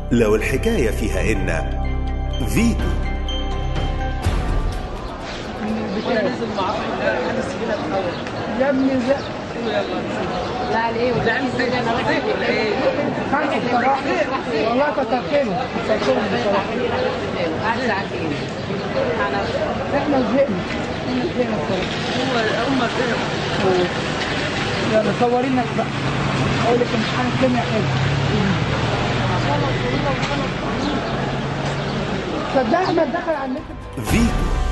لو الحكاية فيها إن فيتو يا ابني زق لا ليه ولا انا رايح خمسة بصراحة والله كترتله كترتله بصراحة قعد ساعتين احنا زهقنا احنا زهقنا بصراحة هم زهقوا يلا صوري لنا بقى اقول لك امتحان الكيمياء حلو صدق احمد دخل على النت فيتو